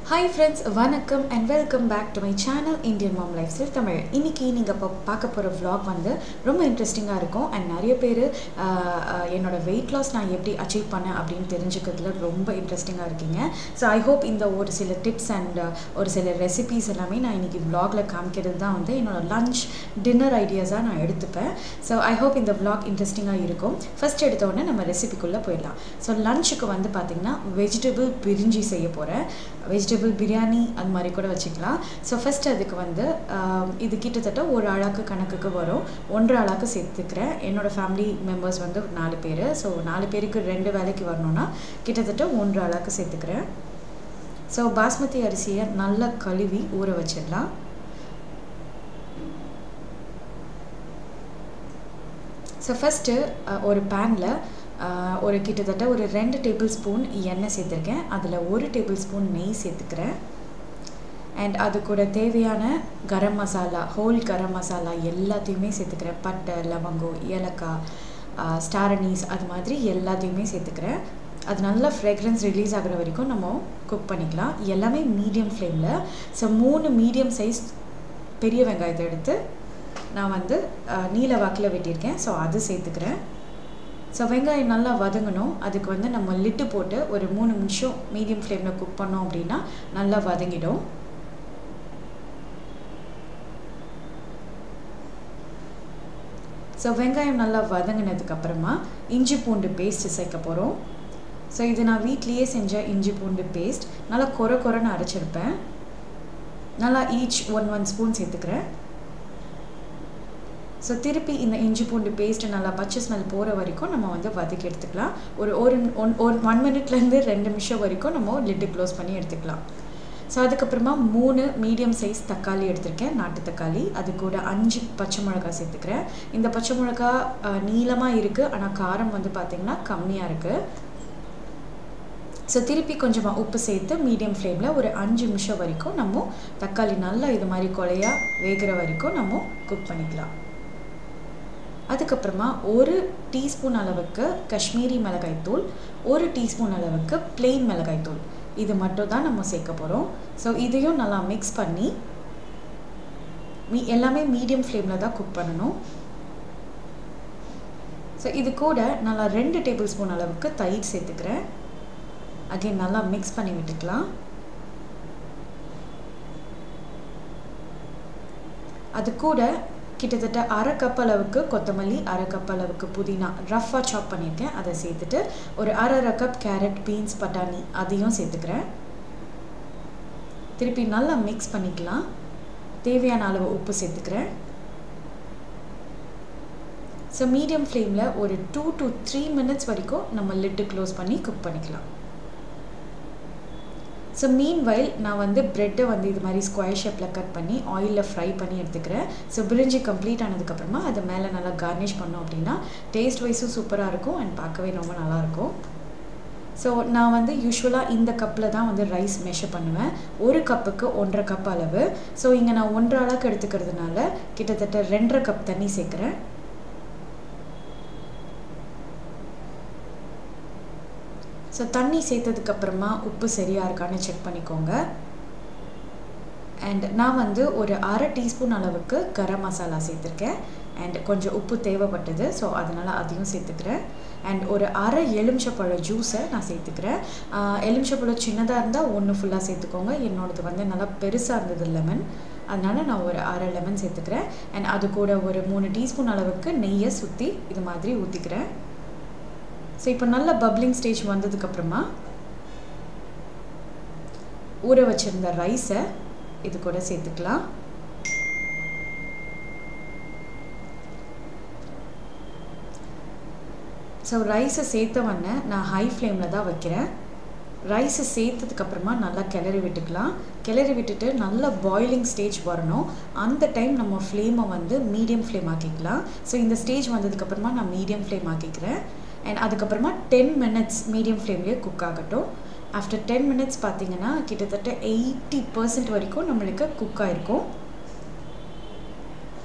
Hi friends வணக்கம் and welcome back to my channel Indian mom lifestyle Tamil இன்னைக்கு நீங்கள் இப்போ பார்க்க போகிற vlog வந்து ரொம்ப இன்ட்ரெஸ்டிங்காக இருக்கும் அண்ட் நிறைய பேர் என்னோட வெயிட் லாஸ் நான் எப்படி அச்சீவ் பண்ணேன் அப்படின்னு தெரிஞ்சுக்கிறதுல ரொம்ப இன்ட்ரெஸ்டிங்காக இருக்கீங்க ஸோ ஐ ஹோப் இந்த ஒரு சில டிப்ஸ் அண்ட் ஒரு சில ரெசிபீஸ் எல்லாமே நான் இன்னைக்கு vlogல காமிக்கிறது தான் வந்து என்னோட லஞ்ச் டின்னர் ஐடியாஸாக நான் எடுத்துப்பேன் ஸோ ஐ ஹோப் இந்த vlog இன்ட்ரெஸ்டிங்காக இருக்கும் ஃபர்ஸ்ட் எடுத்த உடனே நம்ம ரெசிபிக்குள்ளே போயிடலாம் ஸோ லஞ்சுக்கு வந்து பார்த்திங்கன்னா வெஜிடபிள் பிரிஞ்சி செய்ய போகிறேன் வெஜிடபிள் பிரியாணி அது மாதிரி கூட வச்சுக்கலாம் ஸோ ஃபஸ்ட் அதுக்கு வந்து ஆம், இது கிட்டத்தட்ட ஒரு அழாக்கு கணக்குக்கு வரும் ஒன்றரை அழாக்கு சேர்த்துக்கிறேன் என்னோட ஃபேமிலி மெம்பர்ஸ் வந்து ஒரு நாலு பேர் ஸோ நாலு பேருக்கு ரெண்டு வேலைக்கு வரணும்னா கிட்டத்தட்ட ஒன்றரை அழாக்கு சேர்த்துக்கிறேன் ஸோ பாஸ்மதி அரிசியை நல்லா கழுவி ஊற வச்சிடலாம் ஸோ ஃபஸ்ட்டு ஒரு பேனில் ஒரு கிட்டத்தட்ட ஒரு ரெண்டு டேபிள் ஸ்பூன் எண்ணெய் சேர்த்துருக்கேன் அதில் ஒரு டேபிள் ஸ்பூன் நெய் சேர்த்துக்கிறேன் அண்ட் அது கூட தேவையான கரம் மசாலா ஹோல் கரம் மசாலா எல்லாத்தையுமே சேர்த்துக்கிறேன் பட்டை லவங்கம் ஏலக்காய் ஸ்டார் அனீஸ் அது மாதிரி எல்லாத்தையுமே சேர்த்துக்கிறேன் அது நல்லா ஃப்ரெக்ரன்ஸ் ரிலீஸ் ஆகுற வரைக்கும் நம்ம குக் பண்ணிக்கலாம் எல்லாமே மீடியம் ஃப்ளேமில் ஸோ மூணு மீடியம் சைஸ் பெரிய வெங்காயத்தை எடுத்து நான் வந்து அஹ், நீல வாக்கில் வெட்டியிருக்கேன் ஸோ அது சேர்த்துக்கிறேன் ஸோ வெங்காயம் நல்லா வதங்கணும் அதுக்கு வந்து நம்ம லிட்டு போட்டு ஒரு மூணு நிமிஷம் மீடியம் ஃப்ளேமில் குக் பண்ணோம் அப்படின்னா நல்லா வதங்கிடும் ஸோ வெங்காயம் நல்லா வதங்கினதுக்கு அப்புறமா இஞ்சி பூண்டு பேஸ்ட் சேர்க்க போகிறோம் ஸோ இது நான் வீட்லேயே செஞ்ச இஞ்சி பூண்டு பேஸ்ட் நல்லா கொர கொரன்னு அரைச்சிருப்பேன் நல்லா ஈச் ஒன் ஒன் ஸ்பூன் சேர்த்துக்கிறேன் ஸோ திருப்பி இந்த இஞ்சி பூண்டு பேஸ்ட்டு நல்லா பச்சை ஸ்மெல் போகிற வரைக்கும் நம்ம வந்து வதக்கி எடுத்துக்கலாம் ஒரு ஒரு ஒன் ஒன் ஒன் மினிட்லேருந்து ரெண்டு நிமிஷம் வரைக்கும் நம்ம லிட்டு க்ளோஸ் பண்ணி எடுத்துக்கலாம் ஸோ அதுக்கப்புறமா மூணு மீடியம் சைஸ் தக்காளி எடுத்திருக்கேன் நாட்டு தக்காளி அது கூட அஞ்சு பச்சை மிளகாய் சேர்த்துக்கிறேன் இந்த பச்சை மிளகா நீளமாக இருக்குது ஆனால் காரம் வந்து பார்த்திங்கன்னா கம்மியாக இருக்குது ஸோ திருப்பி கொஞ்சமாக உப்பு சேர்த்து மீடியம் ஃப்ளேமில் ஒரு அஞ்சு நிமிஷம் வரைக்கும் நம்ம தக்காளி நல்லா இது மாதிரி கொலையாக வேகிற வரைக்கும் நம்ம குக் பண்ணிக்கலாம் அதுக்கப்புறமா ஒரு டீஸ்பூன் அளவுக்கு காஷ்மீரி மிளகாய்த்தூள் ஒரு டீஸ்பூன் அளவுக்கு பிளெயின் மிளகாய்த்தூள் இது மட்டும் தான் நம்ம சேர்க்க போகிறோம் ஸோ இதையும் நல்லா மிக்ஸ் பண்ணி மீ எல்லாமே மீடியம் ஃப்ளேமில் தான் குக் பண்ணணும் ஸோ இது கூட நல்லா ரெண்டு டேபிள் ஸ்பூன் அளவுக்கு தயிர் சேர்த்துக்கிறேன் அகைன் நல்லா மிக்ஸ் பண்ணி விட்டுக்கலாம் அது கூட கிட்டத்தட்ட அரை கப் அளவுக்கு கொத்தமல்லி அரை கப் அளவுக்கு புதினா ரஃப்பாக சாப் பண்ணியிருக்கேன் அதை சேர்த்துட்டு ஒரு அரை அரை கப் கேரட் பீன்ஸ் பட்டாணி அதையும் சேர்த்துக்கிறேன் திருப்பி நல்லா மிக்ஸ் பண்ணிக்கலாம் தேவையான அளவு உப்பு சேர்த்துக்கிறேன் ஸோ மீடியம் ஃப்ளேமில் ஒரு டூ டு த்ரீ மினிட்ஸ் வரைக்கும் நம்ம லிட்டு க்ளோஸ் பண்ணி குக் பண்ணிக்கலாம் ஸோ மீன் வைல் நான் வந்து ப்ரெட்டை வந்து இது மாதிரி ஸ்கொயர் ஷேப்பில் கட் பண்ணி ஆயிலில் ஃப்ரை பண்ணி எடுத்துக்கிறேன் ஸோ பிரிஞ்சி கம்ப்ளீட் ஆனதுக்கப்புறமா அது மேலே நல்லா கார்னிஷ் பண்ணோம் அப்படின்னா டேஸ்ட் வைஸும் சூப்பராக இருக்கும் அண்ட் பார்க்கவே ரொம்ப நல்லாயிருக்கும் ஸோ நான் வந்து யூஸ்வலாக இந்த கப்பில் தான் வந்து ரைஸ் மெஷர் பண்ணுவேன் ஒரு கப்புக்கு ஒன்றரை கப் அளவு ஸோ இங்கே நான் ஒன்றரை அளவுக்கு எடுத்துக்கிறதுனால கிட்டத்தட்ட ரெண்டரை கப் தண்ணி சேர்க்குறேன் ஸோ தண்ணி சேர்த்ததுக்கப்புறமா உப்பு சரியாக இருக்கான்னு செக் பண்ணிக்கோங்க அண்ட் நான் வந்து ஒரு அரை டீஸ்பூன் அளவுக்கு கரம் மசாலா சேர்த்துருக்கேன் அண்ட் கொஞ்சம் உப்பு தேவைப்பட்டது ஸோ அதனால் அதையும் சேர்த்துக்கிறேன் அண்ட் ஒரு அரை எலுமிச்சப்பழம் ஜூஸை நான் சேர்த்துக்கிறேன் ஆஹ் எலுமிச்சப்பழம் சின்னதாக இருந்தால் ஒன்று ஃபுல்லாக சேர்த்துக்கோங்க என்னோடது வந்து நல்லா பெருசாக இருந்தது லெமன் அதனால் நான் ஒரு அரை லெமன் சேர்த்துக்கிறேன் அண்ட் அது கூட ஒரு மூணு டீஸ்பூன் அளவுக்கு நெய்யை சுற்றி இது மாதிரி ஊற்றிக்கிறேன் ஸோ இப்போ நல்ல பப்ளிங் ஸ்டேஜ் வந்ததுக்கப்புறமா ஊற வச்சிருந்த ரைஸை இது கூட சேர்த்துக்கலாம் ஸோ ரைஸை சேர்த்த உடனே நான் ஹை ஃப்ளேமில் தான் வைக்கிறேன் ரைஸை சேர்த்ததுக்கப்புறமா நல்லா கிளறி விட்டுக்கலாம் கிளறி விட்டுட்டு நல்லா பாயிலிங் ஸ்டேஜ் வரணும் அந்த டைம் நம்ம ஃப்ளேமை வந்து மீடியம் ஃப்ளேம் ஆக்கிக்கலாம் ஸோ இந்த ஸ்டேஜ் வந்ததுக்கப்புறமா நான் மீடியம் ஃப்ளேம் ஆக்கிக்கிறேன் அண்ட் அதுக்கப்புறமா டென் மினிட்ஸ் மீடியம் ஃப்ளேம்லேயே குக் ஆகட்டும் ஆஃப்டர் டென் மினிட்ஸ் பார்த்தீங்கன்னா கிட்டத்தட்ட எயிட்டி பர்சன்ட் வரைக்கும் நம்மளுக்கு குக் ஆகிருக்கும்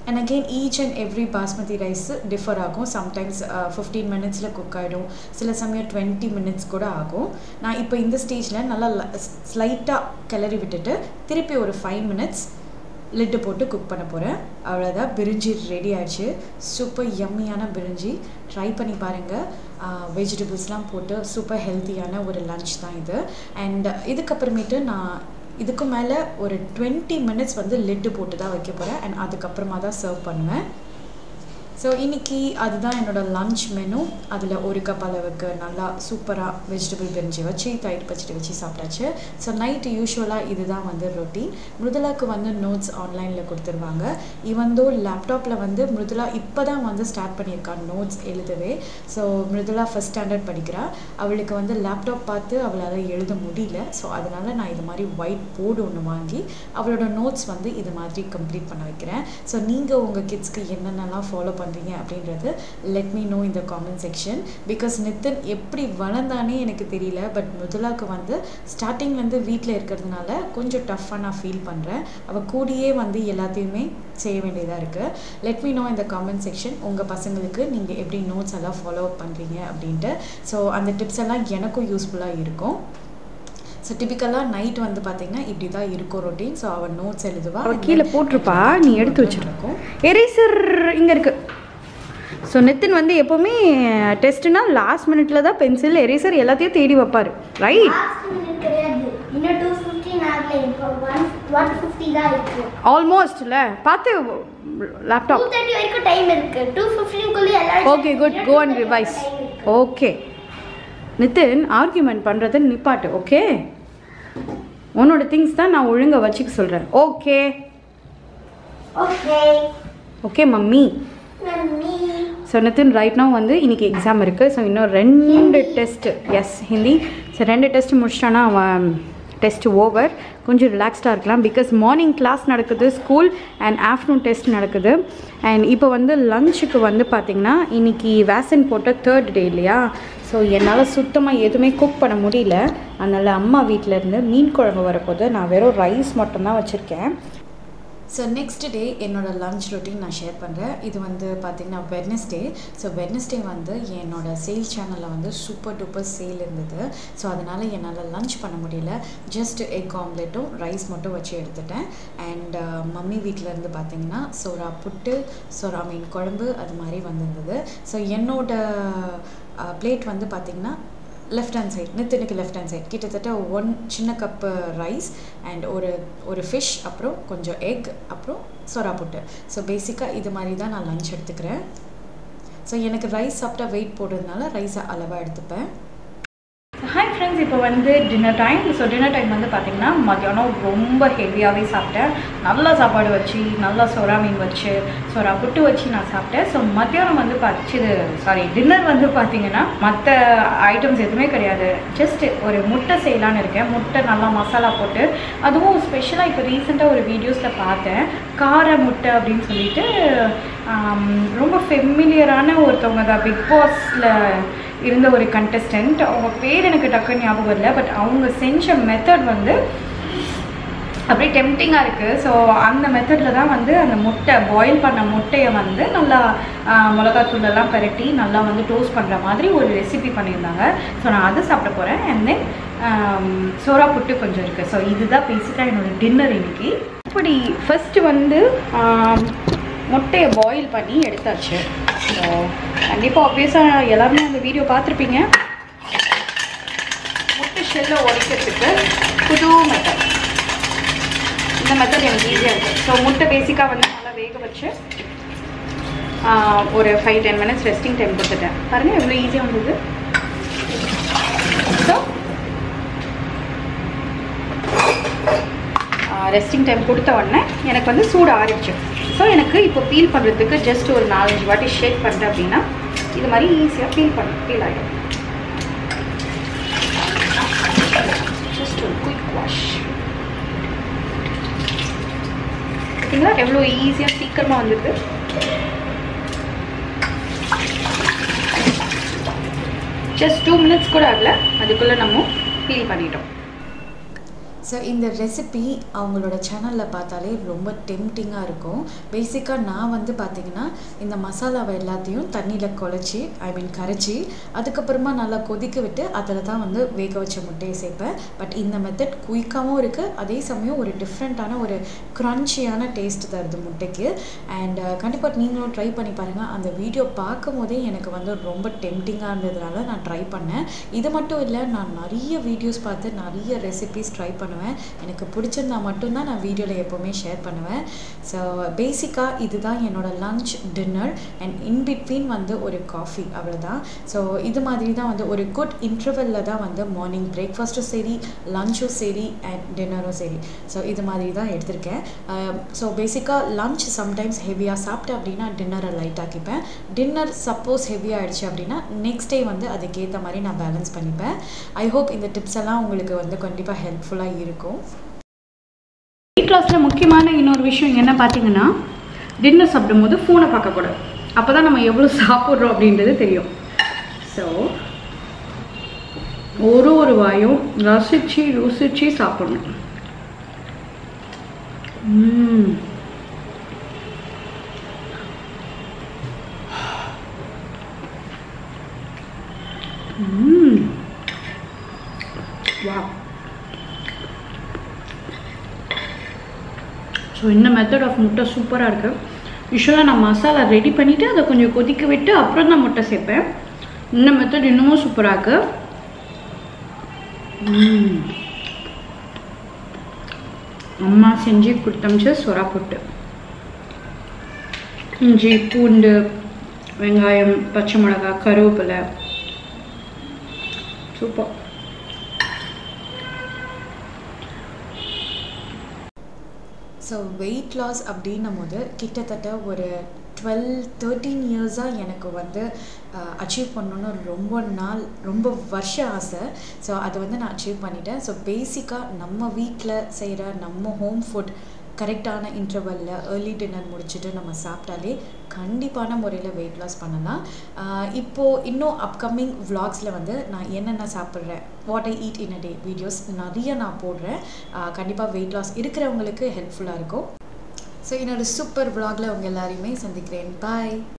and again each and every basmati rice differ ஆகும் சம்டைம்ஸ் ஃபிஃப்டீன் மினிட்ஸில் குக் ஆகிடும் சில சமயம் டுவெண்ட்டி மினிட்ஸ் கூட ஆகும் நான் இப்போ இந்த ஸ்டேஜில் நல்லா ஸ்லைட்டாக கிளறி விட்டுட்டு திருப்பி ஒரு ஃபைவ் மினிட்ஸ் லிட்டு போட்டு குக் பண்ண போகிறேன் அவ்வளோதான் பிரிஞ்சி ரெடி ஆயிடுச்சு சூப்பர் யம்மியான பிரிஞ்சி ட்ரை பண்ணி பாருங்கள் வெஜிடபிள்ஸ்லாம் போட்டு சூப்பர் ஹெல்த்தியான ஒரு லன்ச் தான் இது அண்ட் இதுக்கப்புறமேட்டு நான் இதுக்கு மேலே ஒரு டுவெண்ட்டி மினிட்ஸ் வந்து லிட்டு போட்டு தான் வைக்க போகிறேன் அண்ட் அதுக்கப்புறமா தான் சர்வ் பண்ணுவேன் ஸோ இன்றைக்கி அதுதான் என்னோடய லன்ச் மெனு அதில் ஒரு கப் அளவுக்கு நல்லா சூப்பராக வெஜிடபிள் பிரிஞ்சு வச்சு தயிர் பச்சடி வச்சு சாப்பிட்டாச்சு ஸோ நைட்டு யூஸ்வலாக இதுதான் வந்து ரொட்டீன் மிருதுலாக்கு வந்து நோட்ஸ் ஆன்லைனில் கொடுத்துருவாங்க இவந்தோ லேப்டாப்பில் வந்து மிருதுலா இப்போ தான் வந்து ஸ்டார்ட் பண்ணியிருக்கான் நோட்ஸ் எழுதவே ஸோ மிருதுலா ஃபஸ்ட் ஸ்டாண்டர்ட் படிக்கிறா அவளுக்கு வந்து லேப்டாப் பார்த்து அவளால் எழுத முடியல ஸோ அதனால் நான் இது மாதிரி ஒயிட் போர்டு ஒன்று வாங்கி அவளோட நோட்ஸ் வந்து இது மாதிரி கம்ப்ளீட் பண்ண வைக்கிறேன் ஸோ நீங்கள் உங்கள் கிட்ஸ்க்கு என்னென்னலாம் ஃபாலோ பண்ண பண்ணுறீங்க அப்படின்றது லெட் மீ நோ இந்த காமெண்ட் செக்ஷன் பிகாஸ் நித்தின் எப்படி வளர்ந்தானே எனக்கு தெரியல பட் முதலாக்கு வந்து ஸ்டார்டிங்லேருந்து வீட்டில் இருக்கிறதுனால கொஞ்சம் டஃப்பாக நான் ஃபீல் பண்ணுறேன் அவள் கூடியே வந்து எல்லாத்தையுமே செய்ய வேண்டியதாக இருக்குது லெட் மீ நோ இந்த காமெண்ட் செக்ஷன் உங்கள் பசங்களுக்கு நீங்கள் எப்படி நோட்ஸ் எல்லாம் ஃபாலோ அப் பண்ணுறீங்க அப்படின்ட்டு ஸோ அந்த டிப்ஸ் எல்லாம் எனக்கும் யூஸ்ஃபுல்லாக இருக்கும் ஸோ டிபிக்கலாக நைட் வந்து பார்த்தீங்கன்னா இப்படி தான் இருக்கும் ரொட்டீன் ஸோ அவள் நோட்ஸ் எழுதுவா அவள் கீழே போட்டிருப்பா நீ எடுத்து வச்சிருக்கோம் எரேசர் இங்கே இருக்கு ஸோ நித்தின் வந்து எப்போவுமே டெஸ்ட்னா லாஸ்ட் மினிட்ல தான் பென்சில் எரேசர் எல்லாத்தையும் தேடி வைப்பார் ரைட் லாஸ்ட் மினிட் கிடையாது இன்னும் டூ ஃபிஃப்டின் ஆகல இப்போ ஒன் ஒன் ஃபிஃப்டி தான் இருக்கு ஆல்மோஸ்ட்ல பார்த்து டூ லேப்டாப் தேர்ட்டி வரைக்கும் டைம் இருக்கு டூ ஃபிஃப்டின்குள்ளே எல்லாரும் okay good go and revise okay Nithin argument பண்ணுறதை நிப்பாட்டு ஓகே உன்னோட திங்ஸ் தான் நான் ஒழுங்கா வச்சுக்க சொல்கிறேன் okay okay okay mummy mummy so Nithin right now வந்து இன்னைக்கு எக்ஸாம் இருக்குது ஸோ இன்னும் ரெண்டு டெஸ்ட்டு எஸ் ஹிந்தி ஸோ ரெண்டு டெஸ்ட் முடிச்சிட்டானா அவன் டெஸ்ட் ஓவர் கொஞ்சம் ரிலாக்ஸ்டாக இருக்கலாம் பிகாஸ் மார்னிங் கிளாஸ் நடக்குது ஸ்கூல் அண்ட் ஆஃப்டர்நூன் டெஸ்ட் நடக்குது அண்ட் இப்போ வந்து லஞ்சுக்கு வந்து பார்த்திங்கன்னா இன்னைக்கு வேக்சின் போட்ட தேர்ட் டே இல்லையா ஸோ என்னால் சுத்தமாக எதுவுமே குக் பண்ண முடியல அதனால் அம்மா வீட்டிலேருந்து மீன் குழம்பு வரப்போது நான் வெறும் ரைஸ் மட்டும்தான் வச்சுருக்கேன் ஸோ நெக்ஸ்ட் டே என்னோட லஞ்ச் ரொட்டீன் நான் ஷேர் பண்ணுறேன் இது வந்து பார்த்திங்கன்னா வெட்னஸ்டே ஸோ வெட்னஸ்டே வந்து என்னோட சேல் சேனலில் வந்து சூப்பர் டூப்பர் சேல் இருந்தது ஸோ அதனால் என்னால் லஞ்ச் பண்ண முடியல ஜஸ்ட் எக் ஆம்லெட்டும் ரைஸ் மட்டும் வச்சு எடுத்துட்டேன் அண்ட் மம்மி வீட்டில் இருந்து பார்த்தீங்கன்னா சோறா புட்டு சோறா மீன் குழம்பு அது மாதிரி வந்திருந்தது ஸோ என்னோட பிளேட் வந்து பார்த்திங்கன்னா லெஃப்ட் ஹேண்ட் சைட் நித்தினுக்கு லெஃப்ட் ஹேண்ட் சைட் கிட்டத்தட்ட ஒன் சின்ன கப்பு ரைஸ் அண்ட் ஒரு ஒரு ஃபிஷ் அப்புறம் கொஞ்சம் எக் அப்புறம் சொரா புட்டு ஸோ பேசிக்காக இது மாதிரி தான் நான் லஞ்ச் எடுத்துக்கிறேன் ஸோ எனக்கு ரைஸ் சாப்பிட்டா வெயிட் போடுறதுனால ரைஸை அளவாக எடுத்துப்பேன் ஹாய் ஃப்ரெண்ட்ஸ் இப்போ வந்து dinner time so dinner time வந்து பார்த்தீங்கன்னா மத்தியானம் ரொம்ப ஹெவியாகவே சாப்பிட்டேன் நல்லா சாப்பாடு வச்சு நல்லா சொரா மீன் வச்சு சொரா புட்டு வச்சு நான் சாப்பிட்டேன் ஸோ மத்தியானம் வந்து பச்சிது சாரி டின்னர் வந்து பார்த்தீங்கன்னா மற்ற ஐட்டம்ஸ் எதுவுமே கிடையாது ஜஸ்ட் ஒரு முட்டை செய்யலான்னு இருக்கேன் முட்டை நல்லா மசாலா போட்டு அதுவும் ஸ்பெஷலாக இப்போ ரீசெண்டாக ஒரு வீடியோஸில் பார்த்தேன் கார முட்டை அப்படின்னு சொல்லிட்டு ஆம், ரொம்ப ஃபெமிலியரான ஒருத்தவங்க தான் பிக் பாஸில் இருந்த ஒரு கண்டஸ்டன்ட் அவங்க பேர் எனக்கு டக்குன்னு ஞாபகம் இல்லை பட் அவங்க செஞ்ச மெத்தட் வந்து அப்படியே டெம்டிங்காக இருக்குது ஸோ அந்த மெத்தடில் தான் வந்து அந்த முட்டை பாயில் பண்ண முட்டையை வந்து நல்லா ஆஹ், மிளகாத்தூளெல்லாம் பரட்டி நல்லா வந்து டோஸ்ட் பண்ணுற மாதிரி ஒரு ரெசிபி பண்ணியிருந்தாங்க ஸோ நான் அதை சாப்பிட போகிறேன் அண்ட் தென் சோறா புட்டு கொஞ்சம் இருக்குது ஸோ இதுதான் பேசிக்காக என்னோட டின்னர் இன்னைக்கு இப்படி ஃபஸ்ட்டு வந்து ஆம், முட்டையை பாயில் பண்ணி எடுத்தாச்சு ஸோ கண்டிப்பாக ஆப்வியஸாக எல்லாருமே அந்த வீடியோ பார்த்துருப்பீங்க முட்டை ஷெல்லை உடைக்கிறதுக்கு புது மெத்தட் இந்த மெத்தட் எனக்கு ஈஸியாக இருக்குது ஸோ முட்டை பேசிக்காக வந்து நல்லா வேக வச்சு ஆஹ், ஒரு five ten minutes resting time கொடுத்துட்டேன் பாருங்கள் எவ்வளோ ஈஸியாக வந்தது ஸோ ரெஸ்டிங் டைம் கொடுத்த உடனே எனக்கு வந்து சூடு ஆறிடுச்சு ஸோ எனக்கு இப்போ பீல் பண்ணுறதுக்கு ஜஸ்ட் ஒரு நாலஞ்சு வாட்டி ஷேக் பண்ணிட்டேன் அப்படின்னா இது மாதிரி ஈஸியாக பீல் பண்ண பீல் ஆகிடும் ஜஸ்ட் ஒரு குயிக் வாஷ் பார்த்தீங்களா எவ்வளோ ஈஸியாக சீக்கிரமாக வந்துருக்கு ஜஸ்ட் டூ மினிட்ஸ் கூட ஆகல அதுக்குள்ளே நம்ம பீல் பண்ணிட்டோம் ஸோ இந்த ரெசிபி அவங்களோட சேனலில் பார்த்தாலே ரொம்ப டெம்டிங்காக இருக்கும் பேசிக்காக நான் வந்து பார்த்திங்கன்னா இந்த மசாலாவை எல்லாத்தையும் தண்ணியில் குழச்சி ஐ மீன் கரைச்சி அதுக்கப்புறமா நல்லா கொதிக்க விட்டு அதில் தான் வந்து வேக வச்ச முட்டையை சேர்ப்பேன் பட் இந்த மெத்தட் குயிக்காகவும் இருக்குது அதே சமயம் ஒரு டிஃப்ரெண்ட்டான ஒரு க்ரன்ச்சியான டேஸ்ட் தருது முட்டைக்கு அண்ட் கண்டிப்பாக நீங்களும் ட்ரை பண்ணி பாருங்கள் அந்த வீடியோ பார்க்கும் போதே எனக்கு வந்து ரொம்ப டெம்டிங்காக இருந்ததுனால நான் ட்ரை பண்ணேன் இது மட்டும் இல்லை நான் நிறைய வீடியோஸ் பார்த்து நிறைய ரெசிபிஸ் ட்ரை பண்ணுவேன் எனக்கு பிடிச்சிருந்தா மட்டும்தான் நான் வீடியோவில் எப்போவுமே ஷேர் பண்ணுவேன் ஸோ பேசிக்காக இதுதான் என்னோடய lunch dinner and in between வந்து ஒரு காஃபி அவ்வளோதான் ஸோ இது மாதிரி தான் வந்து ஒரு குட் இன்டர்வெல்லில் தான் வந்து மார்னிங் பிரேக்ஃபாஸ்ட்டும் சரி லஞ்சும் சரி அண்ட் டின்னரும் சரி ஸோ இது மாதிரி தான் எடுத்திருக்கேன் ஸோ பேசிக்காக லஞ்ச் சம்டைம்ஸ் ஹெவியாக சாப்பிட்டேன் அப்படின்னா டின்னரை லைட் ஆக்கிப்பேன் டின்னர் சப்போஸ் ஹெவி ஆகிடுச்சு அப்படின்னா நெக்ஸ்ட் டே வந்து அதுக்கேற்ற மாதிரி நான் பேலன்ஸ் பண்ணிப்பேன் ஐ ஹோப் இந்த டிப்ஸ் எல்லாம் உங்களுக்கு வந்து கண்டிப்பாக ஹெல்ப்ஃபுல்லாக இருக்கும் வெயிட் லாஸில் முக்கியமான இன்னொரு விஷயம் என்ன பார்த்தீங்கன்னா டின்னர் சாப்பிடும்போது ஃபோனை பார்க்கக்கூடாது அப்போ தான் நம்ம எவ்வளோ சாப்பிட்றோம் அப்படின்றது தெரியும் ஸோ ஒரு ஒரு வாயும் ரசித்து ருசித்து சாப்பிடணும் ம் ம் வா ஸோ இந்த மெத்தட் ஆஃப் முட்டை சூப்பராக இருக்குது யூஸ்வலாக நான் மசாலா ரெடி பண்ணிவிட்டு அதை கொஞ்சம் கொதிக்க விட்டு அப்புறம் தான் முட்டை சேர்ப்பேன் இந்த மெத்தட் இன்னமும் சூப்பராக இருக்கு ம். அம்மா செஞ்சு கொடுத்தமிச்ச சொரா புட்டு இஞ்சி பூண்டு வெங்காயம் பச்சை மிளகாய் கருவேப்பிலை சூப்பர் ஸோ வெயிட் லாஸ் அப்படின்னும் போது கிட்டத்தட்ட ஒரு டுவெல் தேர்ட்டீன் இயர்ஸாக எனக்கு வந்து அச்சீவ் பண்ணணுன்னு ரொம்ப நாள் ரொம்ப வருஷ ஆசை ஸோ அதை வந்து நான் அச்சீவ் பண்ணிட்டேன் ஸோ பேசிக்காக நம்ம வீட்டில் செய்கிற நம்ம ஹோம் ஃபுட் கரெக்டான இன்டர்வலில் ஏர்லி டின்னர் முடிச்சுட்டு நம்ம சாப்பிட்டாலே கண்டிப்பான முறையில் வெயிட் லாஸ் பண்ணலாம் ஆஹ் இப்போது இன்னும் அப்கமிங் vlogsல வந்து நான் என்னென்ன சாப்பிட்றேன் what I eat in a day videos நிறைய நான் போடுறேன் கண்டிப்பாக வெயிட் லாஸ் இருக்கிறவங்களுக்கு ஹெல்ப்ஃபுல்லாக இருக்கும் ஸோ என்னோட சூப்பர் vlogல உங்கள் எல்லாரையுமே சந்திக்கிறேன் பாய்